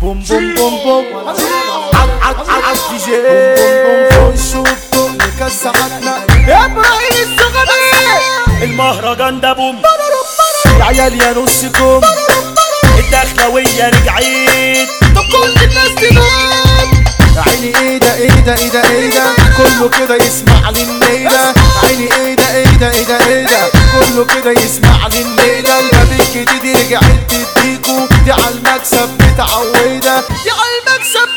بوم بوم بوم بوم عالدي جي بوم بوم خش وبدق لكسحتنا يا ابراهيم الصغبي المهرجان ده بوم يا عيال يا نصكم الدخلوية رجعيت طب كل الناس تنام عيني ايه ده ايه ده ايه ده ايه ده كله كده يسمع لي النيلة عيني ايه ده ايه ده ايه ده ايه ده كله كده يسمع لي النيلة الباب الجديد رجعت تديكو دي على المكسب متعودة دي على المكسب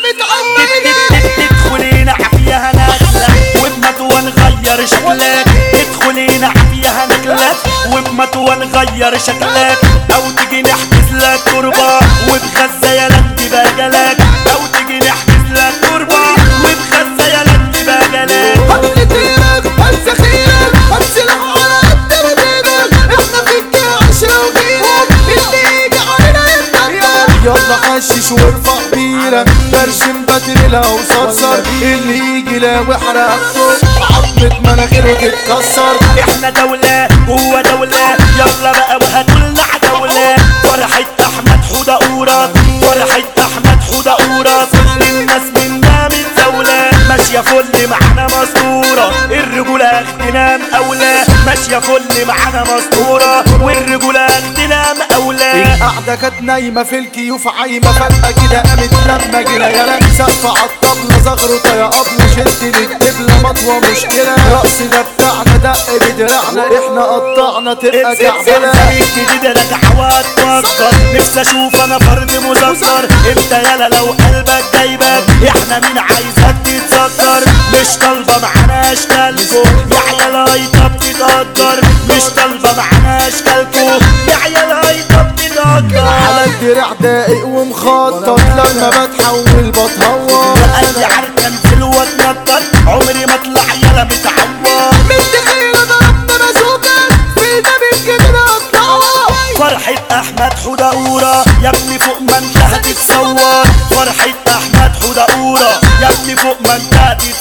متعودة تدخلينا عافية هناكلك وبمت ونغير شكلك تدخلينا عافية هناكلك وبمت ونغير شكلك او تيجي نحجز لك تربة وبغزة يا لك بجلك او تيجي نحجز لك تربة وبغزة يا لك بجلك هتديرك هتسخيرك هتسلح على قد ايدك احنا فيك عشرة وغيرك اللي يجي علينا يتنكر يلا حشش وارفع بيرة برشم باتريلا وصرصر اللي يجي لا وحرقته عظمة مناخيره تتكسر احنا دولة جوه دولة يلا بقى وهتولع دولة فرحة احمد حودة قورة فرحة احمد حودة قورة كل الناس منا متزولة ماشية فل معانا مسطورة الرجولة اغتنام اولى ماشية فل معانا مسطورة والرجولة اغتنام اولى القعدة كانت نايمة في الكيوف عايمة فجأة كده قامت لما جينا يلا سقف على الطبلة زغرطة يا أبلة شلت للدبلة مطوة مشكلة رقص ده بتاعنا دق بدراعنا احنا قطعنا تبقى كعبلة الجديد انا دعوات تفكر نفسي اشوف انا فرد مذكر انت يالا لو قلبك جايبك احنا مين عايزك تتذكر مش طالبه معانا اشكالكو يا عيال هايطه بتتقدر مش طالبه معانا اشكالكو يا عيال هايطه بتتقدر على الدراع داقق ومخطط لما بتحول بتهور اي عركه انزل واتنطط عمري ما اطلع يالا متعور متخيل ضربنا بازوكا في دم الجدر اطلعوا فرحة أحمد حودة قورة يا ابني فوق ما انت هتتصور فرحة أحمد حودة قورة يا ابني فوق ما انت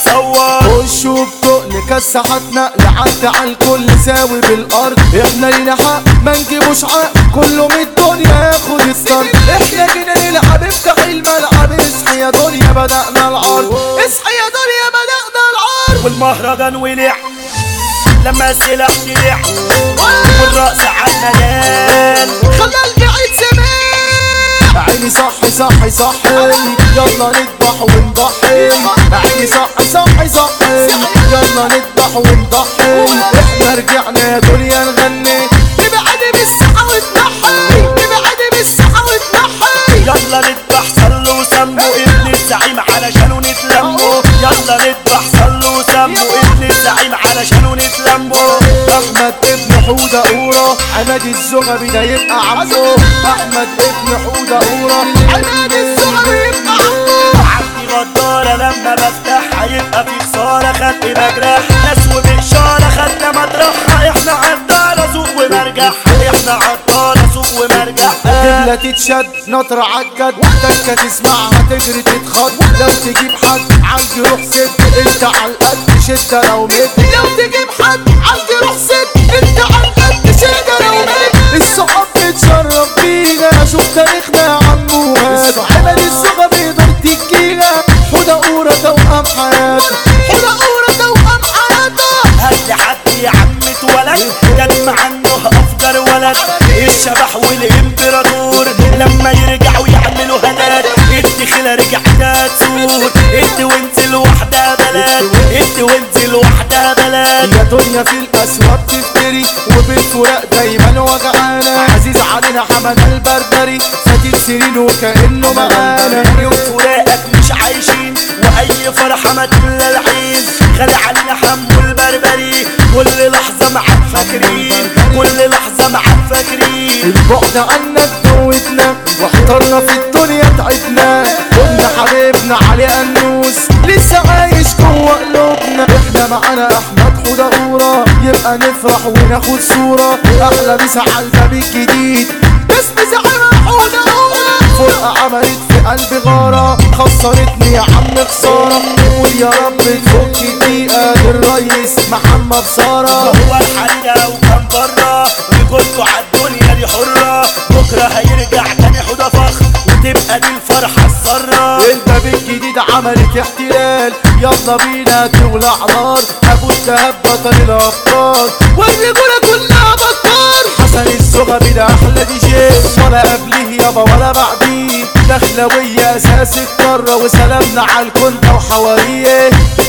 هتتصور خش وبتقل كسحتنا لعدت على الكل ساوي بالارض احنا لينا حق ما نجيبوش عق كله من الدنيا ياخد الصرد احنا جينا نلعب افتح الملعب اصحي يا دنيا بدأنا العرض اصحي يا دنيا بدأنا العرض والمهرجان ولع لما السلاح طلع والرقص عالمجال خلى البعيد سماع عيني صحي صحي صحي يلا نذبح ونضحي عيني صحي صحي صحي يلا نذبح ونضحي احنا رجعنا يا دنيا نغني ابعدي بالساحة وتنحي ابعدي بالساحة وتنحي يلا نذبح صلوا وسموا ابن الزعيم علشانه نتلموا يلا نذبح صلوا وسموا ابن الزعيم علشانه نتلموا احمد ابن حودة قورة عماد الزغبي ده يبقى عمه احمد ابن حودة قورة عماد الزغبي يبقى عمه عندي غدارة لما بفتحها يبقى في خسارة خدت مجرح ناس وبإشارة خدنا مطرحها احنا عطارة سوق ومرجحها احنا عطارة سوق ومرجحها دبلة تتشد نطرة عالجد تكة تسمعها تجري تتخض لو تجيب حد عالجروح سد انت عالقد شدة لو مد لو تجيب حد عالجروح سد انت عالقد شدة لو مد الصحاب بتشرف بينا شوف تاريخنا يا عموها عمل الصغة بيقدر تجينا حودة قورة توأم حياتها حودة قورة توأم حياتها هات حد يا عم اتولد كان عنه افجر ولد الشبح والامبراطور لما يرجعوا يعملوا هنات الدخلة رجعت تسود ادي وانزل وحدة بلد ادي وانزل وحدة بلد يا دنيا في الأسواق تفتري وبالفراق دايما وجعانا عزيز علينا حمد البربري فاتت سنين وكأنه معانا يوم فراقك مش عايشين واي فرحة ما تملى العين خلي علينا حمو البربري كل لحظة معاك فاكرين كل لحظة معاك فاكرين البعد عنك دوتنا واحترنا في الدنيا تعبنا قلنا حبيبنا علي أنوس لسه عايش جوه قلوبنا احنا معانا احمد حودة قورة يبقى نفرح وناخد صورة احلى مسا على الباب الجديد اسم زعيم حودة قورة فرقة عملت في قلبي غارة خسرتني يا عم خسارة قول يا رب تفك الدقيقة للريس محمد سارة هو الحريقة وكان برا رجولته عالدنيا دي حرة بكرة هيرجع تاني حوضة فخر تبقى دي الفرحة السرة الباب الجديد عملت احتلال يلا بينا تولع نار ابو الدهب بطل الابطال والرجوله كلها بطال حسن الزغبي ده احلى دي جي ولا قبله يابا ولا بعديه دخلوية اساس القارة وسلامنا على الكنتة وحواريه